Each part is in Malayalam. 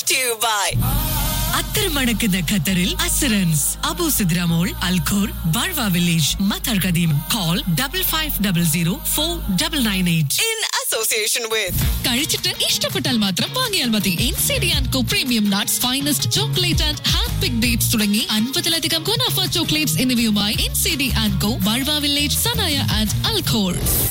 brought to you by അത്തരമടക്കുന്ന ഖത്തറിൽ അസറൻസ് അബു സിദ്രാമോൾ Al Khor Barwa village Mathar Qadeem call double five double zero four double nine eight in association with കഴിച്ചിട്ട് ഇഷ്ടപ്പെട്ടാൽ മാത്രം വാങ്ങിയാൽ മതി N C D and co premium nuts finest chocolate and hand pick dates തുടങ്ങി അൻപതിലധികം ഗുണാഫ ചോക്ലേറ്റ്സ് എന്നിവയുമായി N C D and co Barwa village Sanaya and Al Khor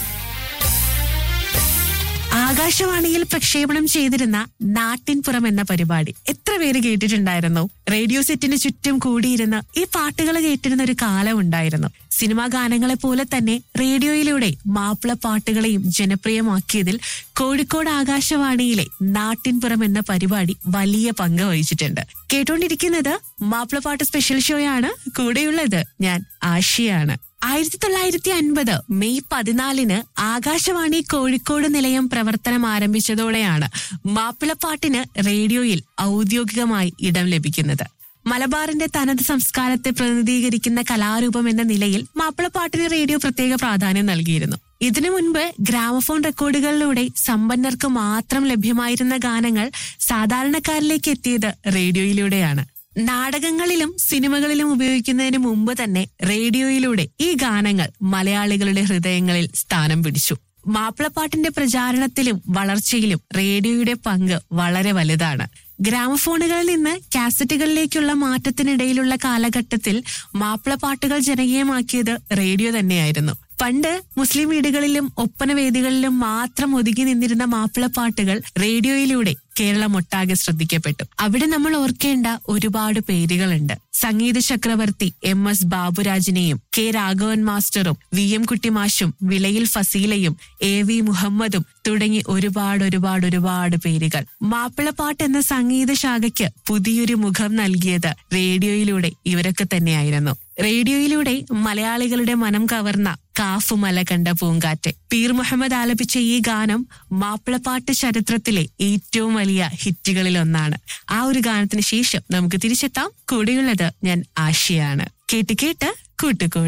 ആകാശവാണിയിൽ പ്രക്ഷേപണം ചെയ്തിരുന്ന നാട്ടിൻപുറം എന്ന പരിപാടി എത്ര പേര് കേട്ടിട്ടുണ്ടായിരുന്നു റേഡിയോ സെറ്റിന് ചുറ്റും കൂടിയിരുന്ന് ഈ പാട്ടുകൾ കേട്ടിരുന്ന ഒരു കാലം ഉണ്ടായിരുന്നു സിനിമാ ഗാനങ്ങളെ പോലെ തന്നെ റേഡിയോയിലൂടെ മാപ്പിള പാട്ടുകളെയും ജനപ്രിയമാക്കിയതിൽ കോഴിക്കോട് ആകാശവാണിയിലെ നാട്ടിൻപുറം എന്ന പരിപാടി വലിയ പങ്ക് വഹിച്ചിട്ടുണ്ട് കേട്ടോണ്ടിരിക്കുന്നത് മാപ്പിളപ്പാട്ട് സ്പെഷ്യൽ ഷോയാണ് കൂടെയുള്ളത് ഞാൻ ആഷിയാണ് ആയിരത്തി തൊള്ളായിരത്തി അൻപത് മെയ് പതിനാലിന് ആകാശവാണി കോഴിക്കോട് നിലയം പ്രവർത്തനം ആരംഭിച്ചതോടെയാണ് മാപ്പിളപ്പാട്ടിന് റേഡിയോയിൽ ഔദ്യോഗികമായി ഇടം ലഭിക്കുന്നത് മലബാറിന്റെ തനത് സംസ്കാരത്തെ പ്രതിനിധീകരിക്കുന്ന കലാരൂപം എന്ന നിലയിൽ മാപ്പിളപ്പാട്ടിന് റേഡിയോ പ്രത്യേക പ്രാധാന്യം നൽകിയിരുന്നു ഇതിനു മുൻപ് ഗ്രാമഫോൺ റെക്കോർഡുകളിലൂടെ സമ്പന്നർക്ക് മാത്രം ലഭ്യമായിരുന്ന ഗാനങ്ങൾ സാധാരണക്കാരിലേക്ക് എത്തിയത് റേഡിയോയിലൂടെയാണ് നാടകങ്ങളിലും സിനിമകളിലും ഉപയോഗിക്കുന്നതിന് മുമ്പ് തന്നെ റേഡിയോയിലൂടെ ഈ ഗാനങ്ങൾ മലയാളികളുടെ ഹൃദയങ്ങളിൽ സ്ഥാനം പിടിച്ചു മാപ്പിളപ്പാട്ടിന്റെ പ്രചാരണത്തിലും വളർച്ചയിലും റേഡിയോയുടെ പങ്ക് വളരെ വലുതാണ് ഗ്രാമഫോണുകളിൽ നിന്ന് കാസറ്റുകളിലേക്കുള്ള മാറ്റത്തിനിടയിലുള്ള കാലഘട്ടത്തിൽ മാപ്പിളപ്പാട്ടുകൾ ജനകീയമാക്കിയത് റേഡിയോ തന്നെയായിരുന്നു പണ്ട് മുസ്ലിം വീടുകളിലും ഒപ്പന വേദികളിലും മാത്രം ഒതുങ്ങി നിന്നിരുന്ന മാപ്പിളപ്പാട്ടുകൾ റേഡിയോയിലൂടെ കേരളമൊട്ടാകെ ശ്രദ്ധിക്കപ്പെട്ടു അവിടെ നമ്മൾ ഓർക്കേണ്ട ഒരുപാട് പേരുകളുണ്ട് സംഗീത ചക്രവർത്തി എം എസ് ബാബുരാജിനെയും കെ രാഘവൻ മാസ്റ്ററും വി എം കുട്ടിമാഷും വിളയിൽ ഫസീലയും എ വി മുഹമ്മദും തുടങ്ങി ഒരുപാട് ഒരുപാട് ഒരുപാട് പേരുകൾ മാപ്പിളപ്പാട്ട് എന്ന സംഗീത ശാഖയ്ക്ക് പുതിയൊരു മുഖം നൽകിയത് റേഡിയോയിലൂടെ ഇവരൊക്കെ തന്നെയായിരുന്നു റേഡിയോയിലൂടെ മലയാളികളുടെ മനം കവർന്ന കാഫുമല കണ്ട പൂങ്കാറ്റ് പീർ മുഹമ്മദ് ആലപിച്ച ഈ ഗാനം മാപ്പിളപ്പാട്ട് ചരിത്രത്തിലെ ഏറ്റവും വലിയ ഹിറ്റുകളിൽ ഒന്നാണ് ആ ഒരു ഗാനത്തിന് ശേഷം നമുക്ക് തിരിച്ചെത്താം കൂടെയുള്ളത് ഞാൻ ആശയാണ് കേട്ട് കേട്ട് കൂട്ടുകൂടി